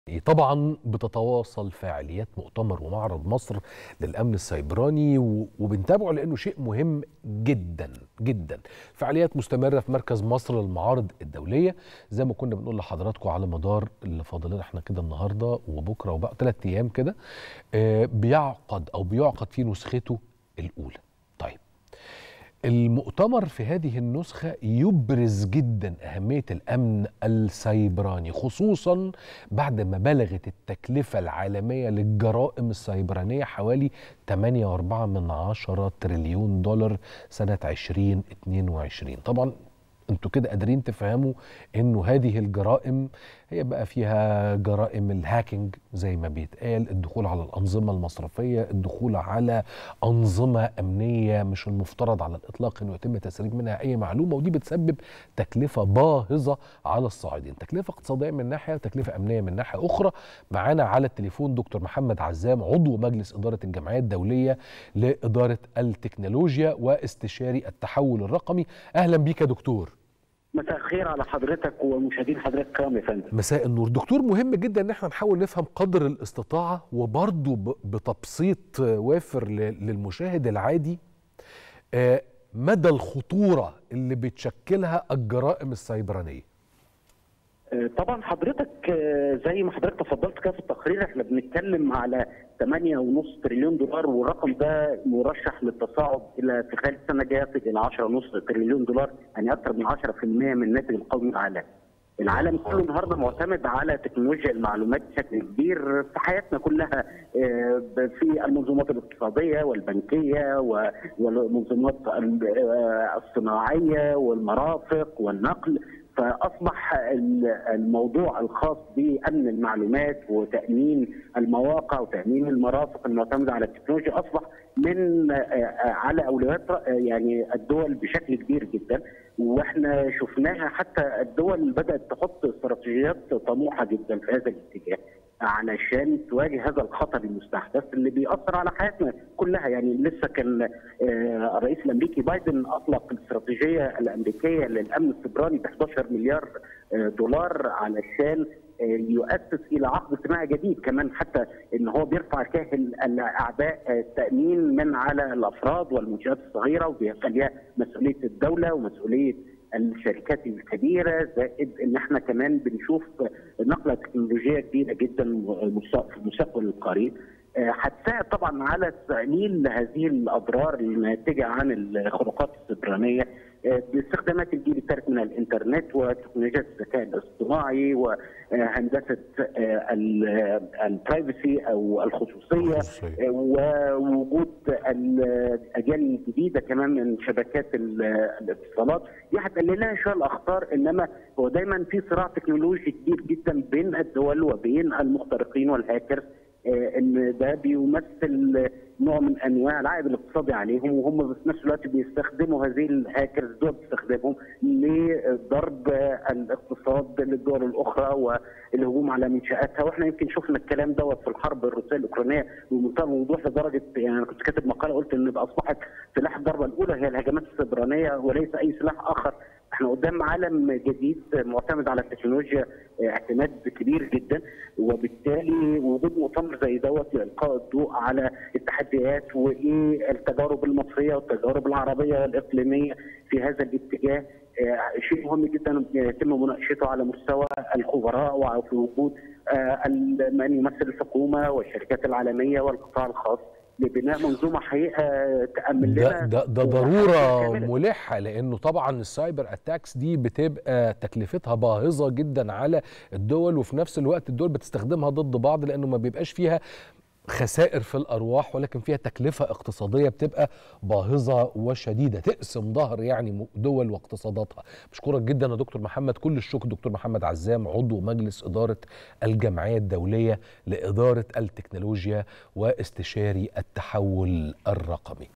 طبعا بتتواصل فعاليات مؤتمر ومعرض مصر للامن السيبراني و- وبنتابعه لانه شيء مهم جدا جدا فعاليات مستمره في مركز مصر للمعارض الدوليه زي ما كنا بنقول لحضراتكم على مدار اللي فاضل لنا احنا كده النهارده وبكره وبقى ثلاث ايام كده آه، بيعقد او بيعقد فيه نسخته الاولى طيب المؤتمر في هذه النسخة يبرز جدا أهمية الأمن السيبراني خصوصا بعد ما بلغت التكلفة العالمية للجرائم السيبرانية حوالي 8.4 من عشرة تريليون دولار سنة 2022 طبعا انتوا كده قادرين تفهموا انه هذه الجرائم هي بقى فيها جرائم الهاكينج زي ما بيتقال الدخول على الانظمه المصرفيه الدخول على انظمه امنيه مش المفترض على الاطلاق انه يتم تسريب منها اي معلومه ودي بتسبب تكلفه باهظه على الصعيدين تكلفه اقتصاديه من ناحيه وتكلفه امنيه من ناحيه اخرى معانا على التليفون دكتور محمد عزام عضو مجلس اداره الجمعيه الدوليه لاداره التكنولوجيا واستشاري التحول الرقمي اهلا بيك يا دكتور مساء الخير على حضرتك ومشاهدين حضرتك الكرام يا فندم مساء النور دكتور مهم جدا ان احنا نحاول نفهم قدر الاستطاعه وبرضه ب- بتبسيط آه، وافر ل- للمشاهد العادي آه، مدى الخطوره اللي بتشكلها الجرائم السيبرانيه آه، طبعا حضرتك آه، زي ما حضرتك تفضلت كده في التقرير احنا بنتكلم على 8.5 تريليون دولار والرقم ده مرشح للتصاعد الى في خلال السنه الجايه يصل الى 10.5 تريليون دولار يعني اكثر من 10% من الناتج القومي العالمي. العالم كله النهارده معتمد على تكنولوجيا المعلومات بشكل كبير في حياتنا كلها آه، في المنظومات الاقتصاديه والبنكيه و- والمنظومات ال- آه، الصناعيه والمرافق والنقل فاصبح ال- الموضوع الخاص بامن المعلومات وتامين المواقع وتامين المرافق المعتمده على التكنولوجيا اصبح من آه، آه، على اولويات آه، يعني الدول بشكل كبير جدا واحنا شفناها حتى الدول بدات تحط استراتيجيات طموحه جدا في هذا الاتجاه علشان تواجه هذا الخطر المستحدث اللي بيأثر على حياتنا كلها يعني لسه كان آه، الرئيس الامريكي بايدن اطلق الاستراتيجيه الامريكيه للامن السيبراني ب 11 مليار آه، دولار علشان آه، يؤسس الى عقد اجتماعي جديد كمان حتى ان هو بيرفع كاهل الاعباء آه، التامين من على الافراد والمنشات الصغيره وبيخليها مسؤوليه الدوله ومسؤوليه الشركات الكبيره زائد ان احنا كمان بنشوف نقله تكنولوجيه كبيره جدا في المستقبل القريب آه، هتساعد طبعا على تقليل هذه الاضرار الناتجه عن الخروقات السيبرانيه آه، باستخدامات الجيل الثالث من الانترنت وتكنولوجيات الذكاء الاصطناعي وهندسه آه، ال- البرايفسي او الخصوصيه الخصوصية. ووجود الاجيال الجديده كمان من شبكات ال- الاتصالات دي هتقلل لنا شويه الاخطار انما هو دايما في صراع تكنولوجي كبير جدا بين الدول وبين المخترقين والهاكرز آه، ان ده بيمثل نوع من انواع العائد الاقتصادي عليهم وهم في نفس الوقت بيستخدموا هذه الهاكرز دول بتستخدمهم لضرب آه، الاقتصاد للدول الاخرى والهجوم على منشاتها واحنا يمكن شفنا الكلام دوت في الحرب الروسيه الاوكرانيه بمنتهى الوضوح لدرجه يعني انا كنت كاتب مقاله قلت ان بقى اصبحت سلاح الضربه الاولى هي الهجمات السيبرانيه وليس اي سلاح اخر احنا قدام عالم جديد معتمد على التكنولوجيا اعتماد كبير جدا وبالتالي وجود مؤتمر زي دوت لالقاء الضوء على التحديات وايه التجارب المصريه والتجارب العربيه والاقليميه في هذا الاتجاه آه، شيء مهم جدا يتم مناقشته على مستوى الخبراء وفي وجود آه، ال- من يمثل الحكومه والشركات العالميه والقطاع الخاص لبناء منظومه حقيقه تامن ده لنا ده, ده ضروره ملحه لانه طبعا السايبر اتاكس دي بتبقى تكلفتها باهظه جدا على الدول وفي نفس الوقت الدول بتستخدمها ضد بعض لانه ما بيبقاش فيها خسائر في الارواح ولكن فيها تكلفه اقتصاديه بتبقى باهظه وشديده تقسم ظهر يعني م- دول واقتصاداتها بشكرك جدا يا دكتور محمد كل الشكر دكتور محمد عزام عضو مجلس اداره الجمعيه الدوليه لاداره التكنولوجيا واستشاري التحول الرقمي